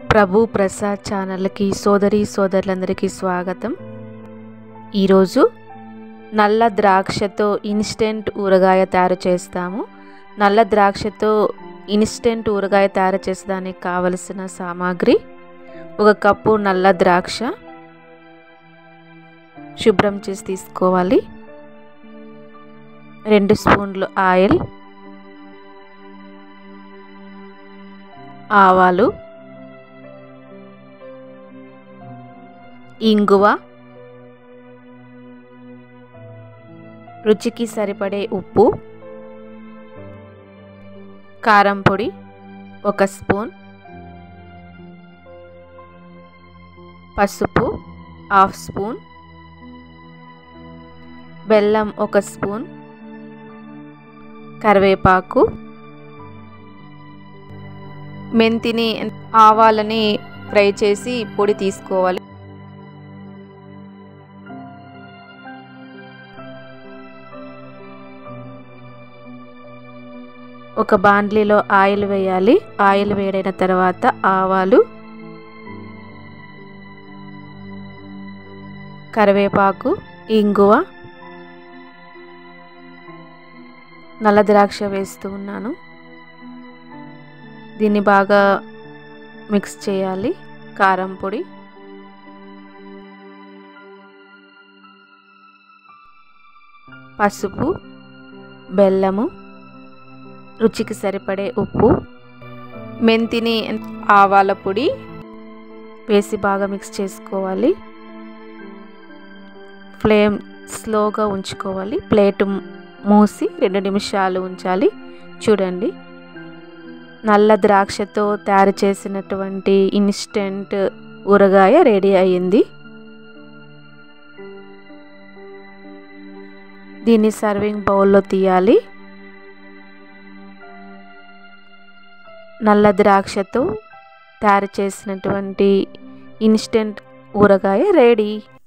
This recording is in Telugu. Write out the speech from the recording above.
ప్రభు ప్రసాద్ ఛానల్కి సోదరి సోదరులందరికీ స్వాగతం ఈరోజు నల్ల ద్రాక్షతో ఇన్స్టెంట్ ఊరగాయ తయారు చేస్తాము నల్ల ద్రాక్షతో ఇన్స్టెంట్ ఊరగాయ తయారు చేసేదానికి కావలసిన సామాగ్రి ఒక కప్పు నల్ల ద్రాక్ష శుభ్రం చేసి తీసుకోవాలి రెండు స్పూన్లు ఆయిల్ ఆవాలు ఇంగువ రుచికి సరిపడే ఉప్పు కారం పొడి ఒక స్పూన్ పసుపు హాఫ్ స్పూన్ బెల్లం ఒక స్పూన్ కరివేపాకు మెంతిని ఆవాలని ఫ్రై చేసి పొడి తీసుకోవాలి ఒక బాండ్లీలో ఆయిల్ వేయాలి ఆయిల్ వేడైన తర్వాత ఆవాలు కరివేపాకు ఇంగువ నల్ల ద్రాక్ష వేస్తూ ఉన్నాను దీన్ని బాగా మిక్స్ చేయాలి కారం పొడి పసుపు బెల్లము రుచికి సరిపడే ఉప్పు మెంతిని ఆవాల పొడి వేసి బాగా మిక్స్ చేసుకోవాలి ఫ్లేమ్ స్లోగా ఉంచుకోవాలి ప్లేట్ మూసి రెండు నిమిషాలు ఉంచాలి చూడండి నల్ల ద్రాక్షతో తయారు చేసినటువంటి ఇన్స్టెంట్ ఊరగాయ రెడీ అయ్యింది దీన్ని సర్వింగ్ బౌల్లో తీయాలి నల్ల ద్రాక్షతో తయారు చేసినటువంటి ఇన్స్టెంట్ ఊరగాయ రెడీ